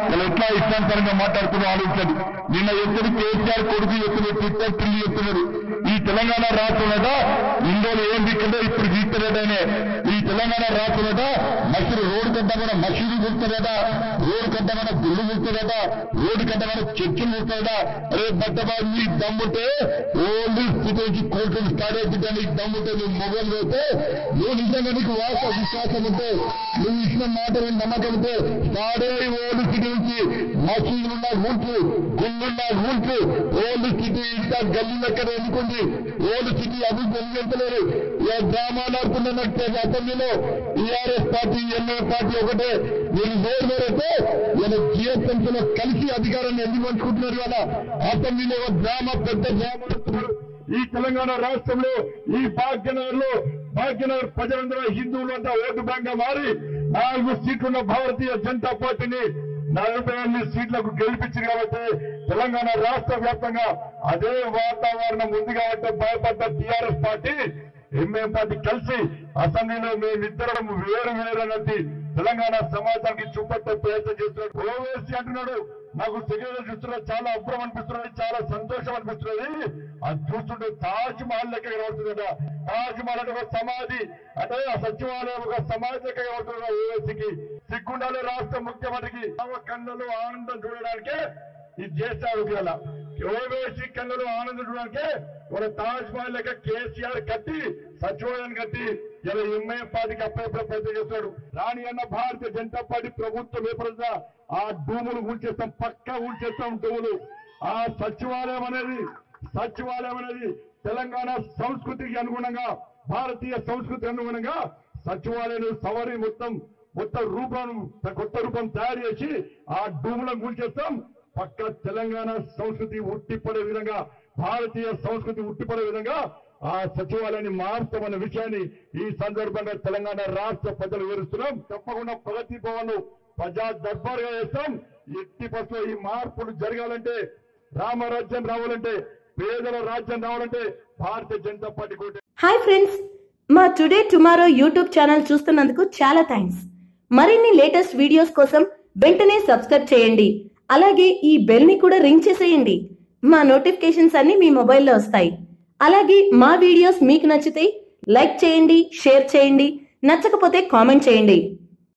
వాళ్ళు ఎట్లా ఇష్టాంతరంగా మాట్లాడుతున్నా ఆలోచించండి నిన్న ఎత్తుడు కేసీఆర్ కొడుకు ఎత్తుడు ట్విట్టర్ పిల్లి ఎత్తున్నాడు ఈ తెలంగాణ రాష్ట్రంలోట ఇండోలు ఏం దిక్కుందో ఇప్పుడు గీస్తున్నాడనే ఈ తెలంగాణ రాష్ట్రంలోట మసీదు రోడ్డు కట్టమన్న మసీదు కుడుతుందట రోడ్డు కట్టమన్న గుళ్ళు కుడుతుందట రోడ్డు కట్టమన్న చర్చలు కుడుతుందట అరే బట్టబాబు నీ దమ్ముంటే ఓన్లీ స్థితికి కోర్టులు స్టార్ట్ అవుతుంటే నీకు దమ్ముంటే నువ్వు మొబైల్ అయితే నువ్వు నిజంగా నీకు వాస విశ్వాసం ఉంటే నువ్వు ఇచ్చిన మాట మీద నమ్మకం ఉంటే స్టార్ట్ అయ్యి ఓల్డ్ సిటీ నుంచి మసీదులున్న ఊడ్పు గుళ్ళున్న ఊడ్పు ఓల్డ్ సిటీ ఇంకా గల్లీ లెక్కన ఎన్నుకుంది ఓల్డ్ సిటీ అభివృద్ధి ఎన్నికలేరు ఏ గ్రామాలు ఆడుతున్నట్టే అసెంబ్లీలో టీఆర్ఎస్ పార్టీ ఎన్ఏ పార్టీ ఒకటే మీరు నోరు మేరైతే ఇలా జిఎస్ఎంసీలో కలిసి అధికారాన్ని ఎందుకు పంచుకుంటున్నారు కదా అసెంబ్లీలో ఒక గ్రామ పెద్ద గ్రామాలు ఈ తెలంగాణ రాష్ట్రంలో ఈ భాగ్యనగర్ లో భాగ్యనగర్ ప్రజలందరూ హిందువులు అంతా ఓటు బ్యాంక్ గా మారి నాలుగు సీట్లున్న భారతీయ జనతా పార్టీని నలభై ఎనిమిది సీట్లకు గెలిపించింది కాబట్టి తెలంగాణ రాష్ట్ర వ్యాప్తంగా అదే వాతావరణం ఉంది కాబట్టి భయపడ్డ టీఆర్ఎస్ పార్టీ ఎంఏం పార్టీ కలిసి అసెంబ్లీలో మేమిద్దరం వేరు వేరు అన్నది తెలంగాణ సమాజానికి చూపట్టే ప్రయత్నం చేస్తున్నాడు ఓవేసి అంటున్నాడు నాకు సెక్రటరీ చూస్తున్నా చాలా అభ్రం అనిపిస్తున్నది చాలా సంతోషం అనిపిస్తున్నది అది చూస్తుంటే తాజ్ మహల్ లెక్క కనబడుతుందట తాజ్ మహల్ అంటే ఒక సమాధి అంటే ఆ సచివాలయం ఒక సమాధి లెక్క కనబడుతుంది ఓవేసీకి సిగ్గుండాలి రాష్ట్ర ముఖ్యమంత్రికి తమ కన్నులు ఆనందం చూడడానికే ఇది చేస్తాడు ఇవాళ ఓవేసీ కన్నులు ఆనందం చూడడానికే ఒక తాజ్ మహల్ లెక్క కేసీఆర్ కట్టి సచివాలయాన్ని కట్టి ఇలా ఎంఐ పార్టీకి అప్పుడప్పుడు ప్రయత్నం చేస్తాడు రాని అన్న భారతీయ జనతా పార్టీ ప్రభుత్వం ఏర్పడుతుందా ఆ భూములు ఊడ్చేస్తాం పక్కా ఊడ్చేస్తాం భూములు ఆ సచివాలయం అనేది సచివాలయం అనేది తెలంగాణ సంస్కృతికి అనుగుణంగా భారతీయ సంస్కృతికి అనుగుణంగా సచివాలయం సవరి మొత్తం మొత్తం రూపం కొత్త రూపం తయారు చేసి ఆ భూములను కూల్చేస్తాం పక్క తెలంగాణ సంస్కృతి ఉట్టిపడే విధంగా భారతీయ సంస్కృతి ఉట్టిపడే విధంగా ఆ సచివాలయాన్ని మారుస్తామన్న విషయాన్ని ఈ సందర్భంగా తెలంగాణ రాష్ట్ర ప్రజలు వివరిస్తున్నాం తప్పకుండా ప్రగతి భవన్ ప్రజా దర్బార్గా చేస్తాం ఎట్టి బస్సులో ఈ మార్పులు జరగాలంటే రామరాజ్యం రావాలంటే పేదల రాజ్యం రావాలంటే భారతీయ జనతా పార్టీ కోటే హాయ్ ఫ్రెండ్స్ మా టుడే టుమారో యూట్యూబ్ ఛానల్ చూస్తున్నందుకు చాలా థ్యాంక్స్ మరిన్ని లేటెస్ట్ వీడియోస్ కోసం వెంటనే సబ్స్క్రైబ్ చేయండి అలాగే ఈ బెల్ ని కూడా రింగ్ చేసేయండి మా నోటిఫికేషన్స్ అన్ని మీ మొబైల్లో వస్తాయి అలాగే మా వీడియోస్ మీకు నచ్చితే లైక్ చేయండి షేర్ చేయండి నచ్చకపోతే కామెంట్ చేయండి